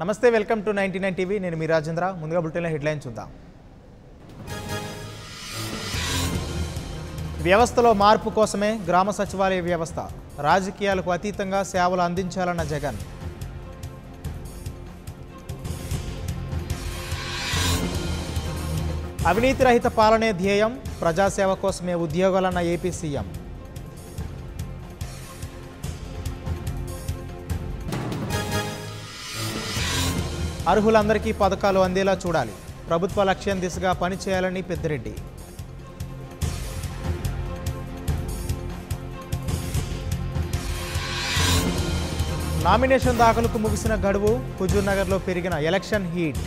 నమస్తే welcome to ninety nine TV నేను మీ రాజేంద్ర ముందుగా బులెటిన్లో హెడ్లైన్ చూద్దాం వ్యవస్థలో మార్పు కోసమే గ్రామ సచివాలయ వ్యవస్థ రాజకీయాలకు అతీతంగా సేవలు అందించాలన్న జగన్ అవినీతి రహిత పాలనే ధ్యేయం ప్రజాసేవ కోసమే ఉద్యోగాలన్న ఏపీ సీఎం అర్హులందరికీ పథకాలు అందేలా చూడాలి ప్రభుత్వ లక్ష్యం దిశగా పనిచేయాలని పెద్దిరెడ్డి నామినేషన్ దాఖలుకు ముగిసిన గడువు హుజూర్ నగర్లో పెరిగిన ఎలక్షన్ హీట్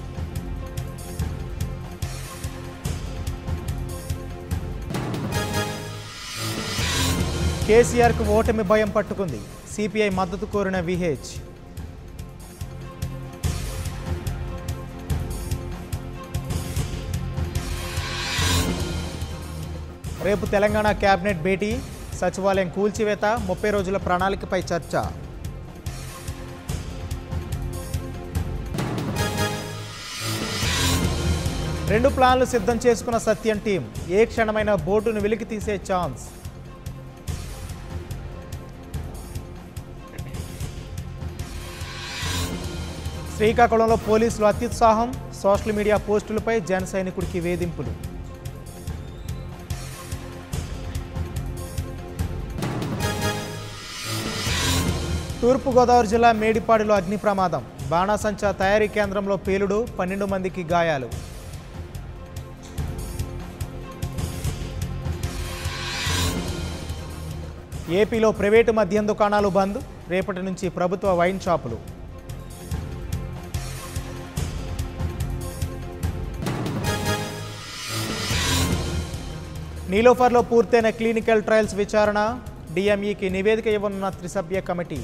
కేసీఆర్కు ఓటమి భయం పట్టుకుంది సిపిఐ మద్దతు కోరిన విహెచ్ రేపు తెలంగాణ కేబినెట్ భేటీ సచివాలయం కూల్చివేత ముప్పై రోజుల ప్రణాళికపై చర్చ రెండు ప్లాన్లు సిద్ధం చేసుకున్న సత్యం టీం ఏ క్షణమైన బోటును వెలికి తీసే ఛాన్స్ శ్రీకాకుళంలో పోలీసులు అత్యుత్సాహం సోషల్ మీడియా పోస్టులపై జన సైనికుడికి వేధింపులు తూర్పుగోదావరి జిల్లా మేడిపాడులో అగ్ని ప్రమాదం బాణాసంచా తయారీ కేంద్రంలో పేలుడు పన్నెండు మందికి గాయాలు ఏపీలో ప్రైవేటు మద్యం దుకాణాలు బంద్ రేపటి నుంచి ప్రభుత్వ వైన్ షాపులు నీలోఫర్లో పూర్తయిన క్లినికల్ ట్రయల్స్ విచారణ డిఎంఈకి నివేదిక ఇవ్వనున్న త్రిసభ్య కమిటీ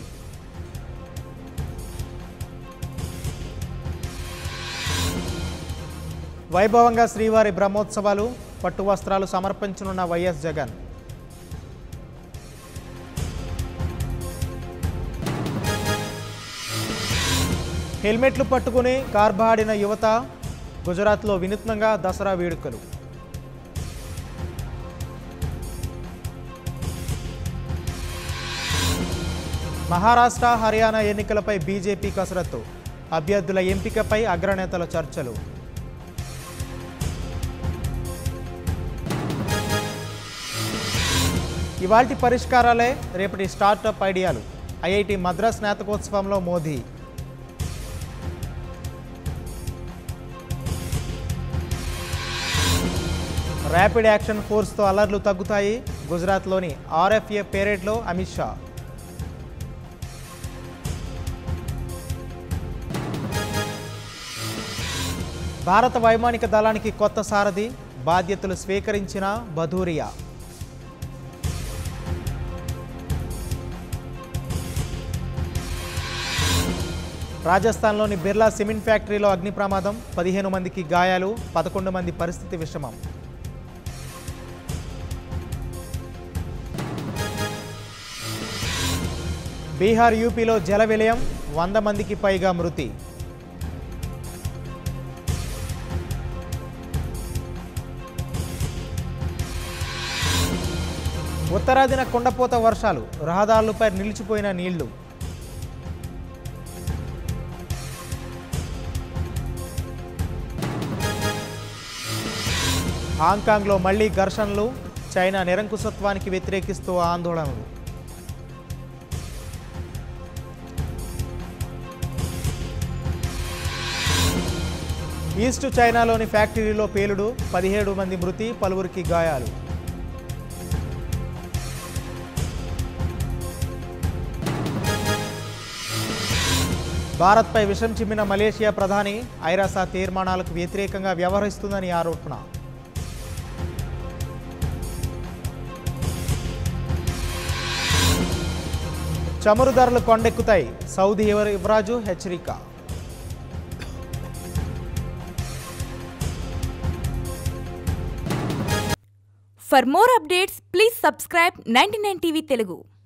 వైభవంగా శ్రీవారి బ్రహ్మోత్సవాలు పట్టు వస్త్రాలు సమర్పించనున్న వైఎస్ జగన్ హెల్మెట్లు పట్టుకుని కార్బాడిన యువత గుజరాత్లో వినూత్నంగా దసరా వేడుకలు మహారాష్ట్ర హర్యానా ఎన్నికలపై బీజేపీ కసరత్తు అభ్యర్థుల ఎంపికపై అగ్రనేతల చర్చలు ఇవాల్టి పరిష్కారాలే రేపటి స్టార్టప్ ఐడియాలు ఐఐటి మద్రాస్ స్నాతకోత్సవంలో మోదీ ర్యాపిడ్ యాక్షన్ ఫోర్స్తో అలర్లు తగ్గుతాయి గుజరాత్లోని ఆర్ఎఫ్ఏ పేరేడ్లో అమిత్ షా భారత వైమానిక దళానికి కొత్త సారథి బాధ్యతలు స్వీకరించిన బధూరియా రాజస్థాన్లోని బిర్లా సిమెంట్ ఫ్యాక్టరీలో అగ్ని ప్రమాదం పదిహేను మందికి గాయాలు పదకొండు మంది పరిస్థితి విషమం బీహార్ యూపీలో జల విలయం వంద మందికి పైగా మృతి ఉత్తరాదిన కుండపోత వర్షాలు రహదారులపై నిలిచిపోయిన నీళ్లు హాంకాంగ్లో మళ్లీ ఘర్షణలు చైనా నిరంకుశత్వానికి వ్యతిరేకిస్తూ ఆందోళనలు ఈస్ట్ చైనాలోని ఫ్యాక్టరీలో పేలుడు పదిహేడు మంది మృతి పలువురికి గాయాలు భారత్పై విషం చిమ్మిన మలేషియా ప్రధాని ఐరాసా తీర్మానాలకు వ్యతిరేకంగా వ్యవహరిస్తుందని ఆరోపణ చమురు ధరలు కొండెక్కుతాయి సౌదీ యువ- యువరాజు హెచ్చరిక For more updates, please subscribe 99 TV Telugu.